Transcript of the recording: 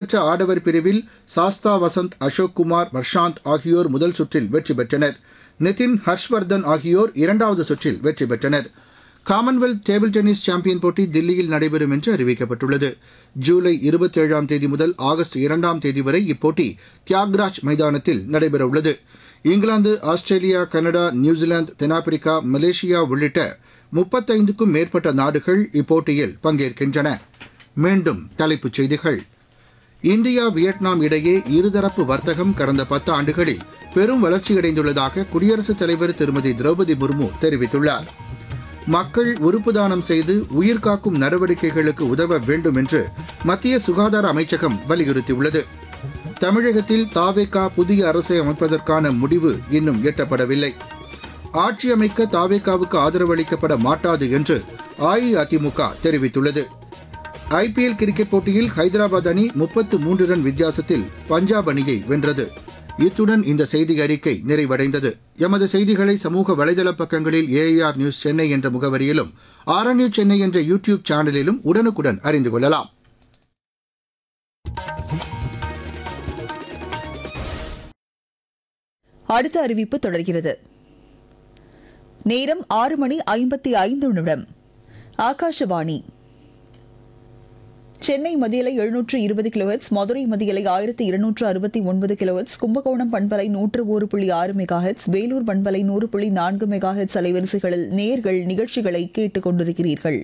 நடைபெற்ற ஆடவர் பிரிவில் சாஸ்தா வசந்த் அசோக் குமார் வர்ஷாந்த் ஆகியோர் முதல் சுற்றில் வெற்றி பெற்றனர் நிதின் ஹர்ஷ்வர்தன் ஆகியோர் இரண்டாவது சுற்றில் வெற்றி பெற்றனர் காமன்வெல்த் டேபிள் டென்னிஸ் சாம்பியன் போட்டி தில்லியில் நடைபெறும் என்று அறிவிக்கப்பட்டுள்ளது ஜூலை இருபத்தேழாம் தேதி முதல் ஆகஸ்ட் இரண்டாம் தேதி வரை இப்போட்டி தியாக்ராஜ் மைதானத்தில் நடைபெறவுள்ளது இங்கிலாந்து ஆஸ்திரேலியா கனடா நியூசிலாந்து தென்னாப்பிரிக்கா மலேசியா உள்ளிட்ட முப்பத்தைந்துக்கும் மேற்பட்ட நாடுகள் இப்போட்டியில் பங்கேற்கின்றன மீண்டும் தலைப்புச் செய்திகள் இந்தியா வியட்நாம் இடையே இருதரப்பு வர்த்தகம் கடந்த பத்து ஆண்டுகளில் பெரும் வளர்ச்சியடைந்துள்ளதாக குடியரசுத் தலைவர் திருமதி திரௌபதி முர்மு தெரிவித்துள்ளார் மக்கள் உறுப்பு தானம் செய்து உயிர்காக்கும் நடவடிக்கைகளுக்கு உதவ வேண்டும் என்று மத்திய சுகாதார அமைச்சகம் வலியுறுத்தியுள்ளது தமிழகத்தில் தாவேகா புதிய அரசை அமைப்பதற்கான முடிவு இன்னும் எட்டப்படவில்லை ஆட்சி அமைக்க தாவேகாவுக்கு ஆதரவளிக்கப்பட மாட்டாது என்று அஇஅதிமுக தெரிவித்துள்ளது ஐபிஎல் கிரிக்கெட் போட்டியில் ஹைதராபாத் அணி முப்பத்து மூன்று ரன் வித்தியாசத்தில் பஞ்சாப் அணியை வென்றது இத்துடன் இந்த செய்தி அறிக்கை நிறைவடைந்தது எமது செய்திகளை சமூக வலைதள பக்கங்களில் ஏஐஆர் நியூஸ் சென்னை என்ற முகவரியிலும் ஆர்என்யூ சென்னை என்ற யூ டியூப் சேனலிலும் உடனுக்குடன் அறிந்து கொள்ளலாம் அடுத்த அறிவிப்பு தொடர்கிறது நேரம் ஆறு மணி ஐம்பத்தி ஐந்து நிமிடம் ஆகாஷவாணி சென்னை மதியலை எழுநூற்று இருபது கிலோஹெட்ஸ் மதுரை மதியலை ஆயிரத்தி இருநூற்று அறுபத்தி ஒன்பது கிலோஹெட்ஸ் கும்பகோணம் பண்பலை நூற்று ஒரு புள்ளி ஆறு மெகாஹெட்ஸ் வேலூர் பண்பலை நூறு புள்ளி நான்கு மெகாஹெட்ஸ் அலைவரிசைகளில் நேர்கள் நிகழ்ச்சிகளை கேட்டுக் கொண்டிருக்கிறீர்கள்